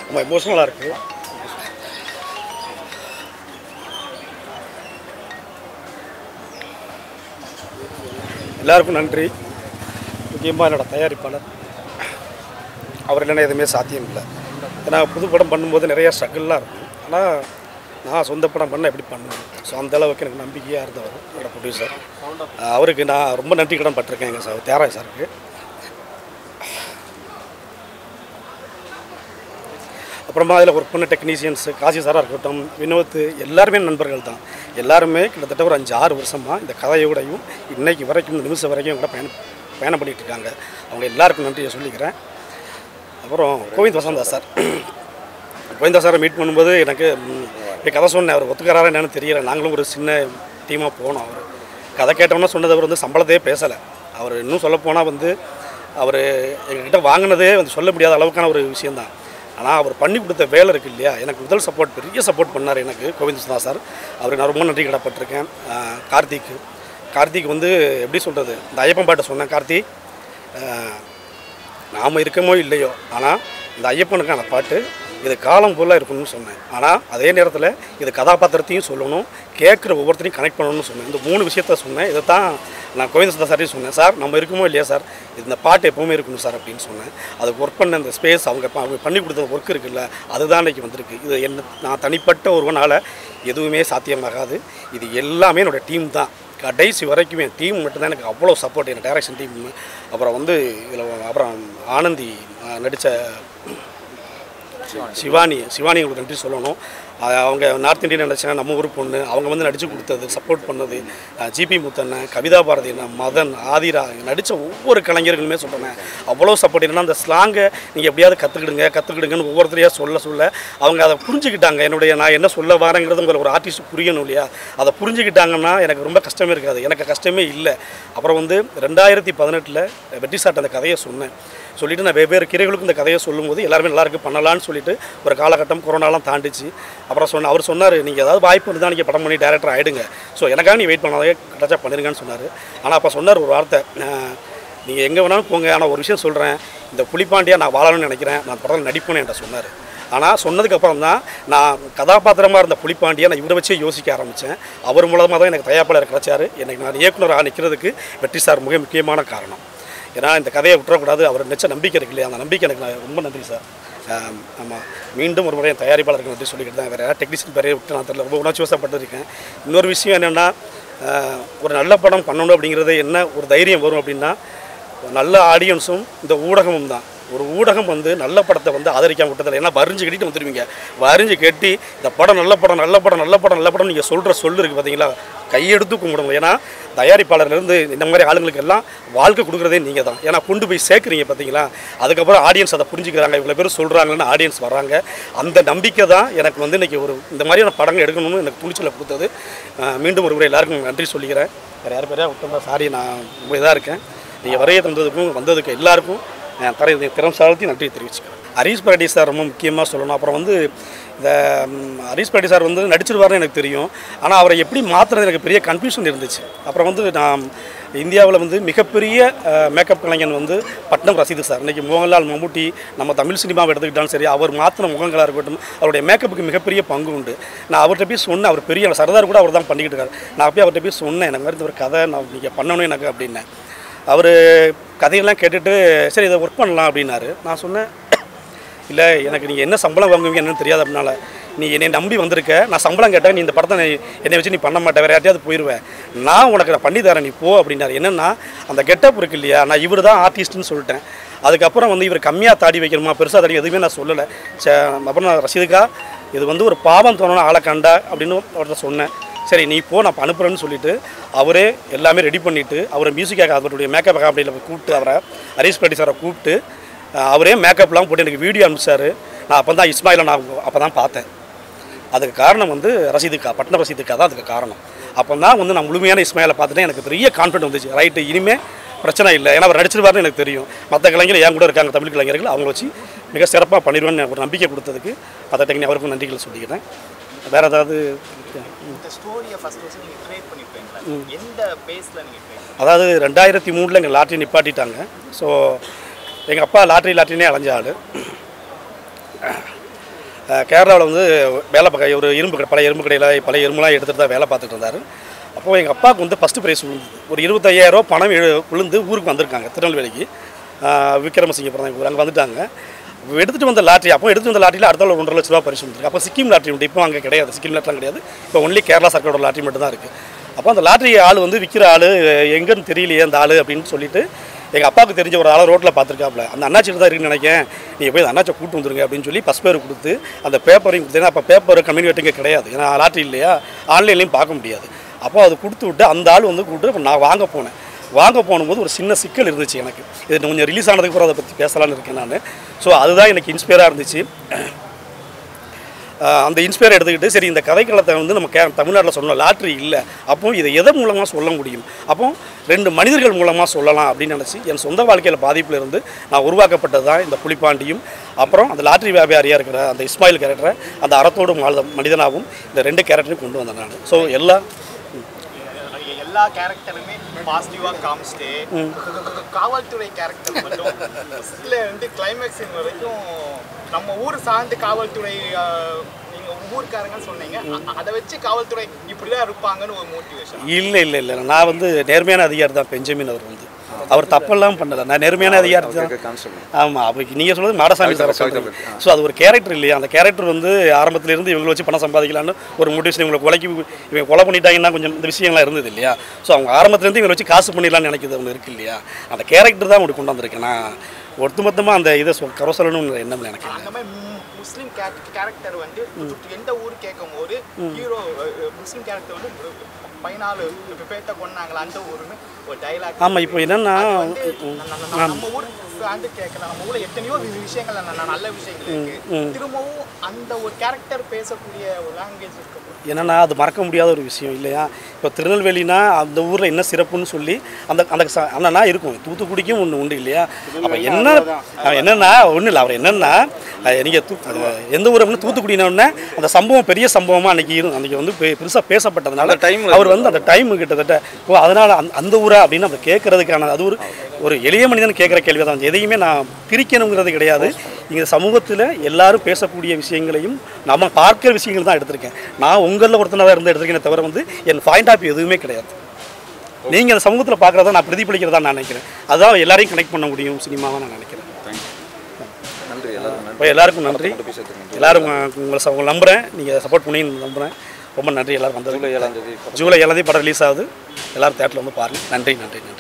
ரொம்ப எமோஷ்னலாக இருக்குது எல்லாருக்கும் நன்றி முக்கியமாக என்னோட தயாரிப்பாளர் அவர் இல்லைன்னா எதுவுமே சாத்தியம் இல்லை ஏன்னா புது படம் பண்ணும்போது நிறைய ஸ்ட்ரகிள்லாம் இருக்கும் ஆனால் நான் சொந்த படம் பண்ண எப்படி பண்ணுவேன் ஸோ அந்த அளவுக்கு எனக்கு நம்பிக்கையாக இருந்தவர் என்னோட ப்ரொடியூசர் அவருக்கு நான் ரொம்ப நன்றி கடன் பட்டிருக்கேன் எங்கள் சார் தியாகராஜ் சாருக்கு அப்புறமா அதில் ஒர்க் பண்ண டெக்னீஷியன்ஸ் காசி சாராக இருக்கட்டும் வினோத் எல்லாருமே நண்பர்கள் தான் எல்லாருமே கிட்டத்தட்ட ஒரு அஞ்சு ஆறு வருஷமாக இந்த கதையோடையும் இன்னைக்கு வரைக்கும் இந்த நிமிஷம் வரைக்கும் கூட பயணம் பயணம் பண்ணிகிட்டு இருக்காங்க அவங்க எல்லாருக்கும் நன்றியை சொல்லிக்கிறேன் அப்புறம் கோவிந்த் வசந்தா சார் கோவிந்தா சாரை மீட் பண்ணும்போது எனக்கு ம், இப்படி கதை சொன்னேன் அவர் ஒத்துக்கிறாரா என்னன்னு தெரியல நாங்களும் ஒரு சின்ன டீமாக போனோம் அவர் கதை கேட்டோம்னா சொன்னது அவர் வந்து சம்பளத்தையே பேசலை அவர் இன்னும் சொல்லப்போனால் வந்து அவர் எங்ககிட்ட வாங்கினதே வந்து சொல்ல முடியாத அளவுக்கான ஒரு விஷயந்தான் ஆனால் அவர் பண்ணி கொடுத்த வேலை இருக்குது இல்லையா எனக்கு முதல் சப்போர்ட் பெரிய சப்போர்ட் பண்ணார் எனக்கு கோவிந்த் வசந்தா சார் அவருக்கு நான் ரொம்ப நன்றி கடப்பட்டிருக்கேன் ஆஹ், கார்த்திக் கார்த்திக் வந்து எப்படி சொல்கிறது இந்த ஐயப்பன் பாட்டை சொன்னேன் கார்த்திக் ஆஹ், நாம் இருக்கமோ இல்லையோ ஆனால் இந்த ஐயப்பனுக்கான பாட்டு இது காலம் ஃபுல்லாக இருக்கணும்னு சொன்னேன் ஆனால் அதே நேரத்தில் இது கதாபாத்திரத்தையும் சொல்லணும் கேட்குற ஒவ்வொருத்தரையும் கனெக்ட் பண்ணணும்னு சொன்னேன் இந்த மூணு விஷயத்த சொன்னேன் இதை தான் நான் கோவிந்த சதா சார்ட்டையும் சொன்னேன் சார் நம்ம இருக்கமோ இல்லையா சார் இந்த பாட்டு எப்போவுமே இருக்கணும் சார் அப்படின்னு சொன்னேன் அதுக்கு ஒர்க் பண்ண அந்த ஸ்பேஸ் அவங்க ப- அவங்க பண்ணி கொடுத்த ஒர்க் இருக்குல்ல அதுதான் இன்றைக்கி வந்திருக்கு இது என்ன நான் தனிப்பட்ட ஒருவனால் எதுவுமே சாத்தியமாகாது இது எல்லாமே என்னோடய டீம் தான் கடைசி வரைக்கும் என் டீம் மட்டும்தான் எனக்கு அவ்வளோ சப்போர்ட் என் டைரக்ஷன் டீம் அப்புறம் வந்து இதில் அப்புறம் ஆனந்தி நடித்த சிவானி சிவானி உங்களுக்கு நன்றி சொல்லணும் அஹ் அவங்க நார்த் இந்தியன் நடிச்சாங்க நம்ம ஊர் பொண்ணு அவங்க வந்து நடித்து கொடுத்தது சப்போர்ட் பண்ணது ஜிபி முத்தண்ணன் கவிதா பாரதி அண்ணன், மதன் ஆதிரா நடித்த ஒவ்வொரு கலைஞர்களுமே சொல்கிறேன் அவ்வளோ சப்போர்ட் என்னன்னா அந்த ஸ்லாங்கை நீங்கள் எப்படியாவது கற்றுக்கிடுங்க கற்றுக்கிடுங்கன்னு ஒவ்வொருத்தரையாக சொல்ல சொல்ல அவங்க அதை புரிஞ்சுக்கிட்டாங்க என்னுடைய நான் என்ன சொல்ல வரேங்கிறது உங்களுக்கு ஒரு ஆர்டிஸ்ட் புரியணும் இல்லையா அதை புரிஞ்சுக்கிட்டாங்கன்னா எனக்கு ரொம்ப கஷ்டமே இருக்காது எனக்கு கஷ்டமே இல்லை அப்புறம் வந்து ரெண்டாயிரத்தி பதினெட்டில் வெற்றி சாட் அந்த கதையை சொன்னேன் சொல்லிட்டு நான் வெவ்வேறு கிரைகளுக்கும் இந்த கதையை சொல்லும்போது எல்லாருமே நல்லா இருக்கு பண்ணலான்னு சொல்லிட்டு ஒரு காலகட்டம் கொரோனாலாம் தாண்டிச்சு அப்புறம் சொன்ன அவர் சொன்னார் நீங்கள் ஏதாவது வாய்ப்பு இருந்தால் நீங்கள் படம் பண்ணி டேரக்டர் ஆகிடுங்க ஸோ எனக்காக நீ வெயிட் பண்ணாதே கிடச்சா பண்ணிருங்கன்னு சொன்னார் ஆனால் அப்போ சொன்னார் ஒரு வார்த்தை நீங்கள் எங்கே வேணாலும் போங்க ஆனால் ஒரு விஷயம் சொல்கிறேன் இந்த புலிப்பாண்டியா நான் வாழணும்னு நினைக்கிறேன் நான் படத்தில் நடிப்பேன்னு என்கிட்ட சொன்னார் ஆனால் சொன்னதுக்கப்புறம் தான் நான் கதாபாத்திரமாக இருந்த புலிப்பாண்டியை நான் இவரை வச்சே யோசிக்க ஆரம்பித்தேன் அவர் மூலமாக தான் எனக்கு தயாரிப்பாளர் கிடைச்சாரு எனக்கு நான் இயக்குனராக நிற்கிறதுக்கு வெற்றி சார் மிக முக்கியமான காரணம் ஏன்னா இந்த கதையை விட்டுறக்கூடாது அவர் நிச்ச நம்பிக்கை இருக்கு இல்லையா அந்த நம்பிக்கை எனக்கு நான் ரொம்ப நன்றி சார் ஆமாம் மீண்டும் ஒரு முறை என் தயாரிப்பாளருக்கு நன்றி சொல்லிக்கிட்டு தான் வேறு யாராவது டெக்னீஷியன் பேரே விட்டு நான் தெரியல ரொம்ப உணர்ச்சி வசப்பட்டிருக்கேன் இன்னொரு விஷயம் என்னென்னா ஒரு நல்ல படம் பண்ணணும் அப்படிங்கிறது என்ன ஒரு தைரியம் வரும் அப்படின்னா நல்ல ஆடியன்ஸும் இந்த ஊடகமும் தான் ஒரு ஊடகம் வந்து நல்ல படத்தை வந்து ஆதரிக்காம விட்டதில்லை ஏன்னா வரிஞ்சு கட்டிட்டு வந்துடுவீங்க வரிஞ்சு கட்டி இந்த படம் நல்ல படம் நல்ல படம் நல்ல படம் நல்ல படம் நீங்கள் சொல்கிற சொல்லு இருக்குது பார்த்தீங்களா கையெடுத்து கும்பிடணும் ஏன்னா தயாரிப்பாளர்லேருந்து இந்த மாதிரி ஆளுங்களுக்கு எல்லாம் வாழ்க்கை கொடுக்குறதே நீங்கள் தான் ஏன்னா கொண்டு போய் சேர்க்குறீங்க பார்த்தீங்களா அதுக்கப்புறம் ஆடியன்ஸ் அதை புரிஞ்சுக்கிறாங்க இவ்வளோ பேர் சொல்கிறாங்கன்னு ஆடியன்ஸ் வர்றாங்க அந்த நம்பிக்கை தான் எனக்கு வந்து இன்றைக்கி ஒரு இந்த மாதிரியான படங்கள் எடுக்கணும்னு எனக்கு துணிச்சலை கொடுத்தது அஹ் மீண்டும் ஒரு முறை எல்லாருக்கும் நன்றி சொல்லிக்கிறேன் வேறு யார் பேரையா விட்டோம்னா சாரி நான் ரொம்ப இதாக இருக்கேன் நீங்கள் வரைய தந்ததுக்கும் வந்ததுக்கு எல்லாருக்கும் நான் தர திறம் சாழ்த்தி நன்றி தெரிவிச்சுக்கிறேன் ஹரீஷ் பாரடி சார் ரொம்ப முக்கியமாக சொல்லணும் அப்புறம் வந்து இந்த ம், ஹரீஷ் பாரடி சார் வந்து நடிச்சிருவாருன்னு எனக்கு தெரியும் ஆனால் அவரை எப்படி மாற்றுறது எனக்கு பெரிய கன்ஃபியூஷன் இருந்துச்சு அப்புறம் வந்து நான் இந்தியாவில் வந்து மிகப்பெரிய மேக்கப் கலைஞன் வந்து பட்னம் ரசீது சார் இன்றைக்கி மோகன்லால் மம்முட்டி நம்ம தமிழ் சினிமாவை எடுத்துக்கிட்டாலும் சரி அவர் மாற்றின முகங்களாக இருக்கட்டும் அவருடைய மேக்கப்புக்கு மிகப்பெரிய பங்கு உண்டு நான் அவர்கிட்ட போய் சொன்னேன் அவர் பெரிய சர்தார் கூட அவர் தான் பண்ணிக்கிட்டு இருக்காரு நான் போய் அவர்கிட்ட போய் சொன்னேன் எனக்கு மாதிரி ஒரு கதை நான் நீங்கள் பண்ணணும் எனக்கு அப்படின்னேன் அவர் கதையெல்லாம் கேட்டுட்டு சரி இதை ஒர்க் பண்ணலாம் அப்படின்னாரு நான் சொன்னேன் இல்லை எனக்கு நீங்கள் என்ன சம்பளம் வாங்குவீங்க என்னன்னு தெரியாது அப்படின்னால நீ என்னை நம்பி வந்திருக்க நான் சம்பளம் கேட்டேன் நீ இந்த படத்தை நீ- என்னை வச்சு நீ பண்ண மாட்டே வேறு யார்ட்டையாவது போயிடுவேன் நான் உனக்கு நான் பண்ணி தரேன் நீ போ அப்படின்னாரு என்னென்னா அந்த கெட்டப் இருக்கு இல்லையா நான் இவர் தான் ஆர்டிஸ்ட்னு சொல்லிட்டேன் அதுக்கப்புறம் வந்து இவர் கம்மியாக தாடி வைக்கணுமா பெருசாக தாடி எதுவுமே நான் சொல்லலை சே அப்புறம் நான் ரசீதுக்கா இது வந்து ஒரு பாவம் தோணணும் ஆளை கண்டா அப்படின்னு அவர்கிட்ட சொன்னேன் சரி நீ போ நான் இப்ப அனுப்புறேன்னு சொல்லிட்டு அவரே எல்லாமே ரெடி பண்ணிவிட்டு அவரை மியூசிக்காக அவருடைய மேக்கப் அப்படியில் கூப்பிட்டு அவரை ஹரீஷ் பாட்டி சாரை கூப்பிட்டு அஹ், அவரே மேக்கப்லாம் போட்டு எனக்கு வீடியோ அனுப்பிச்சாரு நான் அப்போ தான் இஸ்மாயிலை நான் அப்போ தான் பார்த்தேன் அதுக்கு காரணம் வந்து ரசீதுக்கா பட்ன ரசீதுக்கா தான் அதுக்கு காரணம் அப்போ தான் வந்து நான் முழுமையான இஸ்மாயிலை பார்த்துட்டு எனக்கு பெரிய கான்ஃபிடன்ட் வந்துச்சு ரைட்டு இனிமே பிரச்சனை இல்லை ஏன்னா அவர் நடிச்சிருவாருன்னு எனக்கு தெரியும் மற்ற கலைஞர்கள் என் கூட இருக்காங்க தமிழ் கலைஞர்கள் அவங்கள வச்சு மிக சிறப்பாக பண்ணிடுவேன்னு எனக்கு ஒரு நம்பிக்கை கொடுத்ததுக்கு மற்ற டெக்னி அவருக்கும் நன்றிகள் சொல்லிக்கிறேன் வேறு ஏதாவது இந்த ஸ்டோரியை ஃபர்ஸ்ட் ஃபர்ஸ்ட் நீங்கள் க்ரியேட் பண்ணிருப்பீங்களா எந்த பேஸில் நீங்கள் க்ரியேட் அதாவது ரெண்டாயிரத்தி மூணில் எங்கள் லாட்ரி நிப்பாட்டிட்டாங்க ஸோ எங்கள் அப்பா லாட்ரி லாட்ரினே அலைஞ்ச ஆள் கேரளாவில் வந்து வேலை பார்க்க ஒரு இரும்பு கடை பழைய இரும்பு கடையில் பழைய இரும்புலாம் எடுத்துகிட்டு தான் வேலை பார்த்துட்டு இருந்தார் அப்போது எங்கள் அப்பாவுக்கு வந்து ஃபஸ்ட்டு ப்ரைஸ் விழுந்தது ஒரு இருபத்தையாயிரம் பணம் எழு- விழுந்து ஊருக்கு வந்திருக்காங்க திருநெல்வேலிக்கு ஆஹ் விக்ரமசிங்கபுரம் தான் ஊர் அங்கே வந்துட்டாங்க எடுத்துகிட்டு வந்த லாட்ரி அப்போ எடுத்துட்டு வந்த லாட்டரியில் அடுத்த ஒன்றரை லட்ச ரூபா பரிசு வந்துருக்கு அப்போ சிக்கிம் லாட்ரி உண்டு இப்போ அங்கே கிடையாது சிக்கிம் லாட்ரிலாம் கிடையாது இப்போ ஒன்லி கேரளா சர்க்காரோட லாட்ரி மட்டும் தான் இருக்குது அப்போ அந்த லாட்ரி ஆள் வந்து விற்கிற ஆள் எங்கன்னு தெரியலையே அந்த ஆள் அப்படின்னு சொல்லிட்டு எங்கள் அப்பாவுக்கு தெரிஞ்ச ஒரு ஆளை ரோட்டில் பார்த்துருக்காப்புல அந்த அண்ணாச்சிட்டு தான் இருக்குன்னு நினைக்கிறேன் நீங்கள் போய் அந்த அண்ணாச்சை கூட்டு வந்துருங்க அப்படின்னு சொல்லி பஸ் பேர் கொடுத்து அந்த பேப்பரையும் கொடுத்து ஏன்னா அப்போ பேப்பர் கம்யூனிகேட்டிங்க கிடையாது ஏன்னா லாட்ரி இல்லையா ஆன்லைன்லையும் பார்க்க முடியாது அப்போ அது கொடுத்து விட்டு அந்த ஆள் வந்து கூப்பிட்டு அப்ப நான் வாங்க போனேன் வாங்க போகும்போது ஒரு சின்ன சிக்கல் இருந்துச்சு எனக்கு இது கொஞ்சம் ரிலீஸ் ஆனதுக்கு அப்புறம் அதை பற்றி பேசலாம்னு இருக்கேன் நான் ஸோ அதுதான் எனக்கு இன்ஸ்பயராக இருந்துச்சு ஆஹ் அந்த இன்ஸ்பயர் எடுத்துக்கிட்டு சரி இந்த கதைக்களத்தை வந்து நம்ம கே தமிழ்நாட்டில் சொல்லணும் லாட்ரி இல்லை அப்போ இதை எதன் மூலமாக சொல்ல முடியும் அப்போ ரெண்டு மனிதர்கள் மூலமாக சொல்லலாம் அப்படின்னு நினச்சி என் சொந்த வாழ்க்கையில் பாதிப்பில் இருந்து நான் உருவாக்கப்பட்டது தான் இந்த புலிப்பாண்டியும் அப்புறம் அந்த லாட்ரி வியாபாரியாக இருக்கிற அந்த இஸ்மாயில் கேரக்டரை அந்த அறத்தோடு வாழ்ந்த மனிதனாகவும் இந்த ரெண்டு கேரக்டரையும் கொண்டு வந்தேன் நான் ஸோ எல்லா எல்லா கேரக்டருமே பாசிட்டிவா காமிச்சிட்டு காவல்துறை கேரக்டர் மட்டும் ஃபர்ஸ்ட்ல இருந்து கிளைமேக்ஸ் வரைக்கும் நம்ம ஊர் சார்ந்து காவல்துறை ஆஹ், நீங்க ஊர்க்காரங்க சொன்னீங்க அ- அதை வச்சு காவல்துறை இப்படிதான் இருப்பாங்கன்னு ஒரு மோட்டிவேஷன் இல்லை இல்லை இல்லை நான் வந்து நேர்மையான அதிகாரி தான் பெஞ்சமின் அவர் வந்து அவர் தப்பெல்லாம் பண்ணல நான் நேர்மையான அதிகாரி தான் கான்ஸ்டபிள் ஆமாம் அப்போ நீங்கள் சொல்றது மாடசாமி சார் சொல்கிறீங்க ஸோ அது ஒரு கேரக்டர் இல்லையா அந்த கேரக்டர் வந்து ஆரம்பத்துல இருந்து இவங்களை வச்சு பணம் சம்பாதிக்கலான்னு ஒரு மோட்டிவேஷன் இவங்களை கொலைக்கு இவங்க கொலை பண்ணிட்டாங்கன்னா கொஞ்சம் இந்த விஷயங்கள்லாம் இருந்தது இல்லையா ஸோ அவங்க ஆரம்பத்துலேருந்து இவங்களை வச்சு காசு பண்ணிடலாம்னு நினைக்கிறது ஒன்று இருக்கு இல்லையா அந்த கேரக்டர் தான் உங்களுக்கு கொண்டு வந்திருக்கேன் நான் ஒட்டுமொத்தமாக அந்த இதை சொல் கரை சொல்லணும்னு எண்ணம் எனக்கு இல்லை. அந்த மாதிரி மு- முஸ்லிம் கேரக்டர் வந்து எந்த ஊர் கேட்கும் போது ஹீரோ முஸ்லிம் கேரக்டர் வந்து பதினாலு பேர்த்த கொண்டாங்களா அந்த ஊருன்னு ஒரு டைலாக் ஆமாம் இப்போ என்னென்னா நம்ம ஊர் வந்து கேட்கலாம் நம்ம ஊர்ல எத்தனையோ வி- விஷயங்கள் ந- ந- நல்ல விஷயங்கள் இருக்கு திரும்பவும் அந்த ஒரு கேரக்டர் பேசக்கூடிய ஒரு லாங்குவேஜ் இருக்கு என்னன்னா அது மறக்க முடியாத ஒரு விஷயம் இல்லையா இப்போ திருநெல்வேலினா அந்த ஊரில் என்ன சிறப்புன்னு சொல்லி அந்த அந்த ச- அண்ணனா இருக்கும் தூத்துக்குடிக்கும் ஒன்று உண்டு இல்லையா அப்போ என்ன அஹ் என்னன்னா ஒன்றும் இல்லை அவர் என்னன்னா நீங்கள் தூ அது எந்த ஊர் அப்படின்னு தூத்துக்குடினோடனே அந்த சம்பவம் பெரிய சம்பவமாக அன்றைக்கி இரு அன்றைக்கி வந்து பெருசாக பேசப்பட்டதுனால அந்த time ல அவர் வந்து அந்த டைம் கிட்டத்தட்ட ஓ அதனால் அந்த அந்த ஊரா அப்படின்னு நம்ம கேட்கறதுக்கான அது ஒரு ஒரு எளிய மனிதன் கேட்குற கேள்வி தான் எதையுமே நான் பிரிக்கணுங்கிறது கிடையாது இங்கே சமூகத்தில் எல்லாரும் பேசக்கூடிய விஷயங்களையும் நம்ம பார்க்குற விஷயங்கள் தான் எடுத்திருக்கேன் நான் உங்களில் ஒருத்தனாக இருந்து எடுத்திருக்கேனே தவிர வந்து என் பாயிண்ட் ஆஃப் எதுவுமே கிடையாது நீங்கள் அந்த சமூகத்தில் பார்க்குறத நான் பிரதிபலிக்கிறதா நான் நினைக்கிறேன் அதுதான் எல்லாரையும் கனெக்ட் பண்ண முடியும் சினிமாவை நான் நினைக்கிறேன் நன்றி எல்லாரும் நன்றி இப்போ எல்லாருக்கும் நன்றி பேசுறதுக்கு எல்லாரும் உங்களை ச- உங்களை நம்புகிறேன் நீங்கள் சப்போர்ட் பண்ணி நம்புகிறேன் ரொம்ப நன்றி எல்லாரும் வந்தது ஜூலை ஏழாம் தேதி ஜூலை ஏழாந்தேதி படம் ரிலீஸ் ஆகுது எல்லாரும் தேட்டரில் வந்து பாருங்கள் நன்றி நன்றி நன்றி